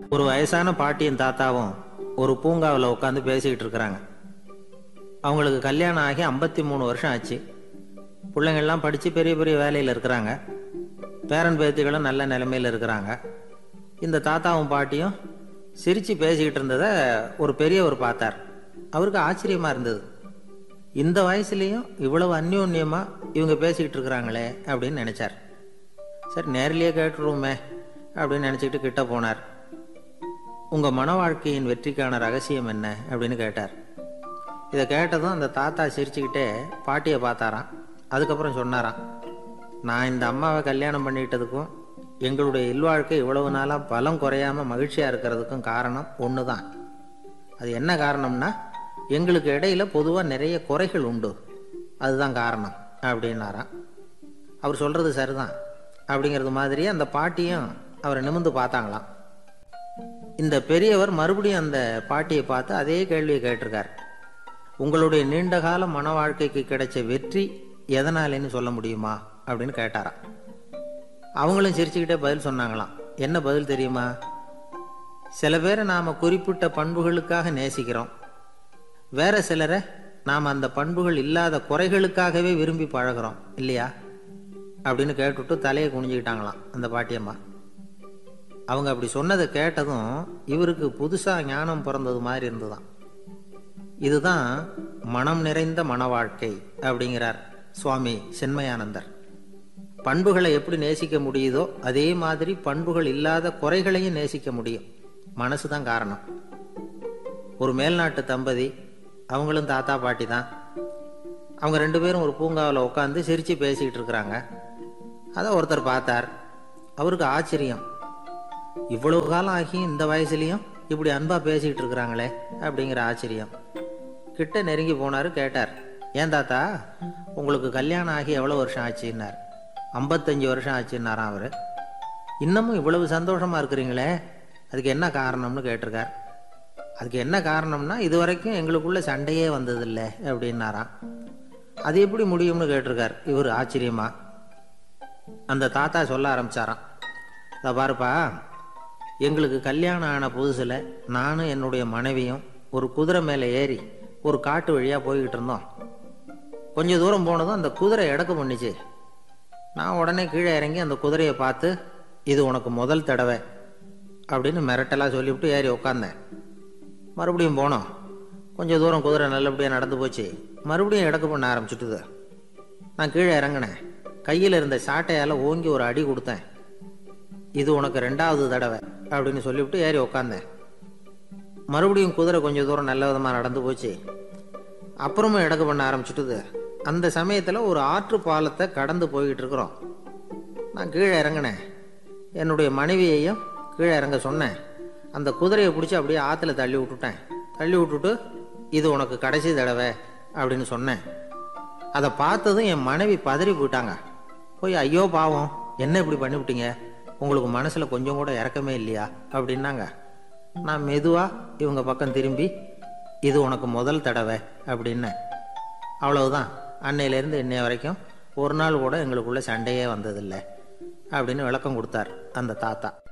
ஒரு வயசான பாட்டியும் தாத்தாவும் ஒரு பூங்காவில் உட்காந்து பேசிக்கிட்டு இருக்கிறாங்க அவங்களுக்கு கல்யாணம் ஆகி ஐம்பத்தி மூணு வருஷம் ஆச்சு பிள்ளைங்கள்லாம் படித்து பெரிய பெரிய வேலையில் இருக்கிறாங்க பேரன் பேத்திகளும் நல்ல நிலைமையில் இருக்கிறாங்க இந்த தாத்தாவும் பாட்டியும் சிரித்து பேசிக்கிட்டு இருந்ததை ஒரு பெரியவர் பார்த்தார் அவருக்கு ஆச்சரியமாக இருந்தது இந்த வயசுலேயும் இவ்வளவு அந்யோன்யமாக இவங்க பேசிக்கிட்டு இருக்கிறாங்களே அப்படின்னு நினச்சார் சரி நேர்லேயே கேட்டுருவோமே அப்படின்னு நினச்சிக்கிட்டு கிட்ட போனார் உங்கள் மன வாழ்க்கையின் வெற்றிக்கான ரகசியம் என்ன அப்படின்னு கேட்டார் இதை கேட்டதும் அந்த தாத்தா சிரிச்சுக்கிட்டே பாட்டியை பார்த்தாராம் அதுக்கப்புறம் சொன்னாராம் நான் இந்த அம்மாவை கல்யாணம் பண்ணிக்கிட்டதுக்கும் எங்களுடைய இல்வாழ்க்கை இவ்வளவு நாளாக பலம் குறையாமல் மகிழ்ச்சியாக இருக்கிறதுக்கும் காரணம் ஒன்று தான் அது என்ன காரணம்னா எங்களுக்கு இடையில பொதுவாக நிறைய குறைகள் உண்டு அதுதான் காரணம் அப்படின்னாராம் அவர் சொல்கிறது சரிதான் அப்படிங்கிறது மாதிரி அந்த பாட்டியும் அவரை நிமிந்து பார்த்தாங்களாம் இந்த பெரியவர் மறுபடியும் அந்த பாட்டியை பார்த்து அதே கேள்வியை கேட்டிருக்கார் உங்களுடைய நீண்டகால மன வாழ்க்கைக்கு கிடைச்ச வெற்றி எதனாலேன்னு சொல்ல முடியுமா அப்படின்னு கேட்டாராம் அவங்களும் சிரிச்சுக்கிட்டே பதில் சொன்னாங்களாம் என்ன பதில் தெரியுமா சில பேரை நாம் குறிப்பிட்ட பண்புகளுக்காக நேசிக்கிறோம் வேற சிலரை நாம் அந்த பண்புகள் இல்லாத குறைகளுக்காகவே விரும்பி பழகிறோம் இல்லையா அப்படின்னு கேட்டுவிட்டு தலையை குனிஞ்சுக்கிட்டாங்களாம் அந்த பாட்டியம்மா அவங்க அப்படி சொன்னதை கேட்டதும் இவருக்கு புதுசாக ஞானம் பிறந்தது மாதிரி இருந்துதான் இதுதான் மனம் நிறைந்த மன வாழ்க்கை அப்படிங்கிறார் சுவாமி சென்மயானந்தர் பண்புகளை எப்படி நேசிக்க முடியுதோ அதே மாதிரி பண்புகள் இல்லாத குறைகளையும் நேசிக்க முடியும் மனசு தான் காரணம் ஒரு மேல்நாட்டு தம்பதி அவங்களும் தாத்தா பாட்டி தான் அவங்க ரெண்டு பேரும் ஒரு பூங்காவில் உட்காந்து சிரித்து பேசிக்கிட்டு இருக்கிறாங்க அதை ஒருத்தர் பார்த்தார் அவருக்கு ஆச்சரியம் இவ்வளவு காலம் ஆகி இந்த வயசுலேயும் இப்படி அன்பாக பேசிக்கிட்டு இருக்கிறாங்களே அப்படிங்கிற ஆச்சரியம் கிட்ட நெருங்கி போனார் கேட்டார் ஏன் தாத்தா உங்களுக்கு கல்யாணம் ஆகி எவ்வளோ வருஷம் ஆச்சுன்னார் ஐம்பத்தஞ்சு வருஷம் ஆச்சுன்னாராம் அவர் இன்னமும் இவ்வளவு சந்தோஷமாக இருக்கிறீங்களே அதுக்கு என்ன காரணம்னு கேட்டிருக்கார் அதுக்கு என்ன காரணம்னா இது வரைக்கும் எங்களுக்குள்ள சண்டையே வந்ததில்லை அப்படின்னாராம் அது எப்படி முடியும்னு கேட்டிருக்கார் இவர் ஆச்சரியமா அந்த தாத்தா சொல்ல ஆரம்பிச்சாராம் இதை பாருப்பா எங்களுக்கு கல்யாணம் ஆன புதுசில் நானும் என்னுடைய மனைவியும் ஒரு குதிரை மேலே ஏறி ஒரு காட்டு வழியாக போய்கிட்டு இருந்தோம் கொஞ்சம் தூரம் போனதும் அந்த குதிரை இடக்கு பண்ணிச்சு நான் உடனே கீழே இறங்கி அந்த குதிரையை பார்த்து இது உனக்கு முதல் தடவை அப்படின்னு மிரட்டலாக சொல்லிவிட்டு ஏறி உட்காந்தேன் மறுபடியும் போனோம் கொஞ்சம் தூரம் குதிரை நல்லபடியாக நடந்து போச்சு மறுபடியும் இடக்கு பண்ண ஆரம்பிச்சுட்டுது நான் கீழே இறங்கினேன் கையில் இருந்த சாட்டையால் ஓங்கி ஒரு அடி கொடுத்தேன் இது உனக்கு ரெண்டாவது தடவை அப்படின்னு சொல்லிவிட்டு ஏறி உக்காந்தேன் மறுபடியும் குதிரை கொஞ்சம் தூரம் நல்ல விதமாக நடந்து போச்சு அப்புறமும் இடக்கு பண்ண ஆரம்பிச்சுட்டுது அந்த சமயத்தில் ஒரு ஆற்று பாலத்தை கடந்து போய்கிட்டு இருக்கிறோம் நான் கீழே இறங்கினேன் என்னுடைய மனைவியையும் கீழே இறங்க சொன்னேன் அந்த குதிரையை பிடிச்சி அப்படியே ஆற்றுல தள்ளி விட்டுட்டேன் தள்ளி விட்டுட்டு இது உனக்கு கடைசி தடவை அப்படின்னு சொன்னேன் அதை பார்த்ததும் என் மனைவி பதறி போயிட்டாங்க போய் ஐயோ பாவம் என்ன இப்படி பண்ணிவிட்டீங்க உங்களுக்கு மனசில் கொஞ்சம் கூட இறக்கமே இல்லையா அப்படின்னாங்க நான் மெதுவாக இவங்க பக்கம் திரும்பி இது உனக்கு முதல் தடவை அப்படின்னேன் அவ்வளவுதான் அன்னையிலேருந்து இன்னைய வரைக்கும் ஒரு நாள் கூட எங்களுக்குள்ள சண்டையே வந்ததில்லை அப்படின்னு விளக்கம் கொடுத்தார் அந்த தாத்தா